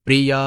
ಪ್ರಿಯಾ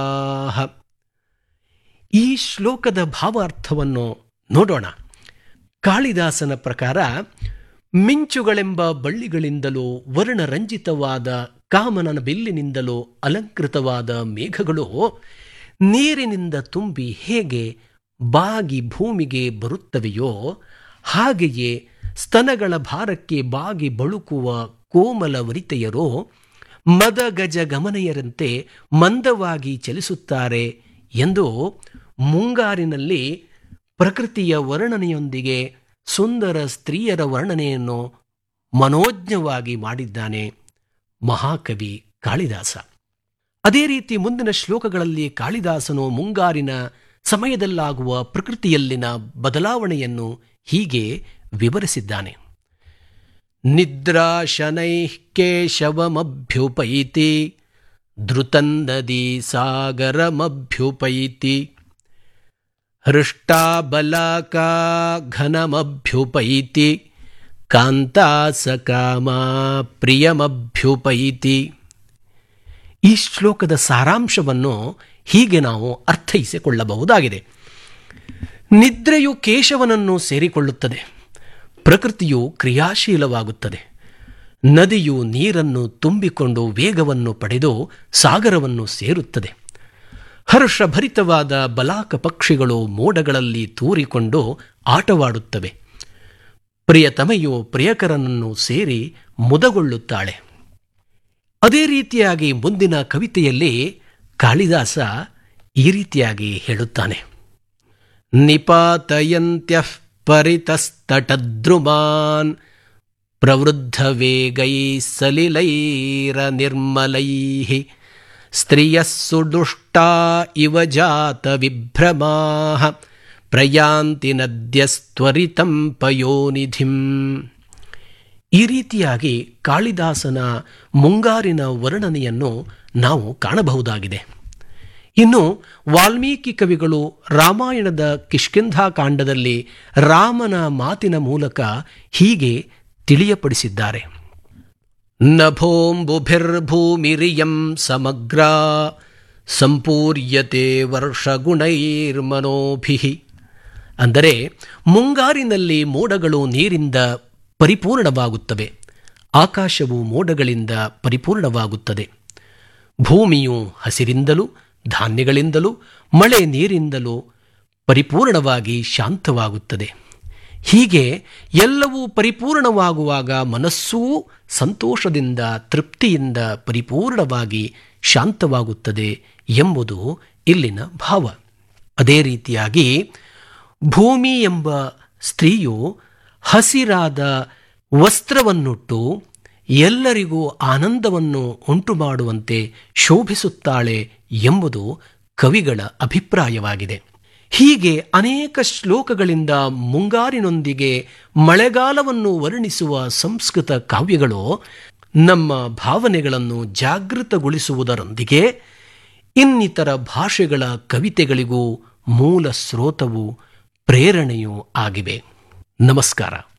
ಈ ಶ್ಲೋಕದ ಭಾವಾರ್ಥವನ್ನು ನೋಡೋಣ ಕಾಳಿದಾಸನ ಪ್ರಕಾರ ಮಿಂಚುಗಳೆಂಬ ಬಳ್ಳಿಗಳಿಂದಲೂ ವರ್ಣರಂಜಿತವಾದ ಕಾಮನನ ಬಿಲ್ಲಿನಿಂದಲೂ ಅಲಂಕೃತವಾದ ಮೇಘಗಳು ನೀರಿನಿಂದ ತುಂಬಿ ಹೇಗೆ ಬಾಗಿ ಭೂಮಿಗೆ ಬರುತ್ತವೆಯೋ ಹಾಗೆಯೇ ಸ್ತನಗಳ ಭಾರಕ್ಕೆ ಬಾಗಿ ಬಳುಕುವ ಕೋಮಲ ವರಿತೆಯರೋ ಮದ ಗಜ ಗಮನೆಯರಂತೆ ಮಂದವಾಗಿ ಚಲಿಸುತ್ತಾರೆ ಎಂದು ಮುಂಗಾರಿನಲ್ಲಿ ಪ್ರಕೃತಿಯ ವರ್ಣನೆಯೊಂದಿಗೆ ಸುಂದರ ಸ್ತ್ರೀಯರ ವರ್ಣನೆಯನ್ನು ಮನೋಜ್ಞವಾಗಿ ಮಾಡಿದ್ದಾನೆ ಮಹಾಕವಿ ಕಾಳಿದಾಸ ಅದೇ ರೀತಿ ಮುಂದಿನ ಶ್ಲೋಕಗಳಲ್ಲಿ ಕಾಳಿದಾಸನು ಮುಂಗಾರಿನ ಸಮಯದಲ್ಲಾಗುವ ಪ್ರಕೃತಿಯಲ್ಲಿನ ಬದಲಾವಣೆಯನ್ನು ಹೀಗೆ ವಿವರಿಸಿದ್ದಾನೆ ನಿದ್ರಾಶನೈಃ ಕೇಶವಮಭ್ಯುಪೈತಿ ಧೃತನ್ನದಿ ಸಾಗರಮಭ್ಯುಪೈತಿ ಹೃಷ್ಟಾಬಲಾಕಾ ಘನಮಭ್ಯುಪೈತಿ ಕಾಂತಾಸಕಾಮಾ ಪ್ರಿಯಮಭ್ಯುಪೈತಿ ಈ ಶ್ಲೋಕದ ಸಾರಾಂಶವನ್ನು ಹೀಗೆ ನಾವು ಅರ್ಥೈಸಿಕೊಳ್ಳಬಹುದಾಗಿದೆ ನಿದ್ರೆಯು ಕೇಶವನನ್ನು ಸೇರಿಕೊಳ್ಳುತ್ತದೆ ಪ್ರಕೃತಿಯು ಕ್ರಿಯಾಶೀಲವಾಗುತ್ತದೆ ನದಿಯು ನೀರನ್ನು ತುಂಬಿಕೊಂಡು ವೇಗವನ್ನು ಪಡೆದು ಸಾಗರವನ್ನು ಸೇರುತ್ತದೆ ಹರ್ಷಭರಿತವಾದ ಬಲಾಕ ಪಕ್ಷಿಗಳು ಮೋಡಗಳಲ್ಲಿ ತೂರಿಕೊಂಡು ಆಟವಾಡುತ್ತವೆ ಪ್ರಿಯತಮೆಯು ಪ್ರಿಯಕರನನ್ನು ಸೇರಿ ಮುದಗೊಳ್ಳುತ್ತಾಳೆ ಅದೇ ರೀತಿಯಾಗಿ ಮುಂದಿನ ಕವಿತೆಯಲ್ಲಿ ಕಾಳಿದಾಸ ಈ ರೀತಿಯಾಗಿ ಹೇಳುತ್ತಾನೆ ನಿಪಾತಯಂತ್ಯಃ ಪರಿತಸ್ತಟದ್ರುಮಾನ್ ಪ್ರವೃದ್ಧ ವೇಗೈ ಸಲಿಲೈರ ನಿರ್ಮಲೈ ಸ್ತ್ರಿಯಃ ಸುದುಷ್ಟಾ ಇವ ಜಾತ ವಿಭ್ರಮಾ ಪ್ರಯಾಂತಿ ನದ್ಯಸ್ತ್ವರಿತಂ ಪಯೋನಿಧಿಂ ಈ ರೀತಿಯಾಗಿ ಕಾಳಿದಾಸನ ಮುಂಗಾರಿನ ವರ್ಣನೆಯನ್ನು ನಾವು ಕಾಣಬಹುದಾಗಿದೆ ಇನ್ನು ವಾಲ್ಮೀಕಿ ಕವಿಗಳು ರಾಮಾಯಣದ ಕಿಷ್ಕಿಂಧಾಕಾಂಡದಲ್ಲಿ ರಾಮನ ಮಾತಿನ ಮೂಲಕ ಹೀಗೆ ತಿಳಿಯಪಡಿಸಿದ್ದಾರೆ ನಭೋಂಬುಭಿರ್ಭೂಮಿರಿಯಂ ಸಮಗ್ರ ಸಂಪೂರ್ಯತೆ ವರ್ಷಗುಣೈರ್ಮನೋಭಿ ಅಂದರೆ ಮುಂಗಾರಿನಲ್ಲಿ ಮೋಡಗಳು ನೀರಿಂದ ಪರಿಪೂರ್ಣವಾಗುತ್ತವೆ ಆಕಾಶವು ಮೋಡಗಳಿಂದ ಪರಿಪೂರ್ಣವಾಗುತ್ತದೆ ಭೂಮಿಯು ಹಸಿರಿಂದಲೂ ಧಾನ್ಯಗಳಿಂದಲೂ ಮಳೆ ನೀರಿಂದಲೂ ಪರಿಪೂರ್ಣವಾಗಿ ಶಾಂತವಾಗುತ್ತದೆ ಹೀಗೆ ಎಲ್ಲವೂ ಪರಿಪೂರ್ಣವಾಗುವಾಗ ಮನಸ್ಸೂ ಸಂತೋಷದಿಂದ ತೃಪ್ತಿಯಿಂದ ಪರಿಪೂರ್ಣವಾಗಿ ಶಾಂತವಾಗುತ್ತದೆ ಎಂಬುದು ಇಲ್ಲಿನ ಭಾವ ಅದೇ ರೀತಿಯಾಗಿ ಭೂಮಿ ಎಂಬ ಸ್ತ್ರೀಯು ಹಸಿರಾದ ವಸ್ತ್ರವನ್ನುಟ್ಟು ಎಲ್ಲರಿಗೂ ಆನಂದವನ್ನು ಉಂಟು ಮಾಡುವಂತೆ ಶೋಭಿಸುತ್ತಾಳೆ ಎಂಬುದು ಕವಿಗಳ ಅಭಿಪ್ರಾಯವಾಗಿದೆ ಹೀಗೆ ಅನೇಕ ಶ್ಲೋಕಗಳಿಂದ ಮುಂಗಾರಿನೊಂದಿಗೆ ಮಳೆಗಾಲವನ್ನು ವರ್ಣಿಸುವ ಸಂಸ್ಕೃತ ಕಾವ್ಯಗಳು ನಮ್ಮ ಭಾವನೆಗಳನ್ನು ಜಾಗೃತಗೊಳಿಸುವುದರೊಂದಿಗೆ ಇನ್ನಿತರ ಭಾಷೆಗಳ ಕವಿತೆಗಳಿಗೂ ಮೂಲ ಸ್ರೋತವು ಪ್ರೇರಣೆಯೂ ಆಗಿವೆ ನಮಸ್ಕಾರ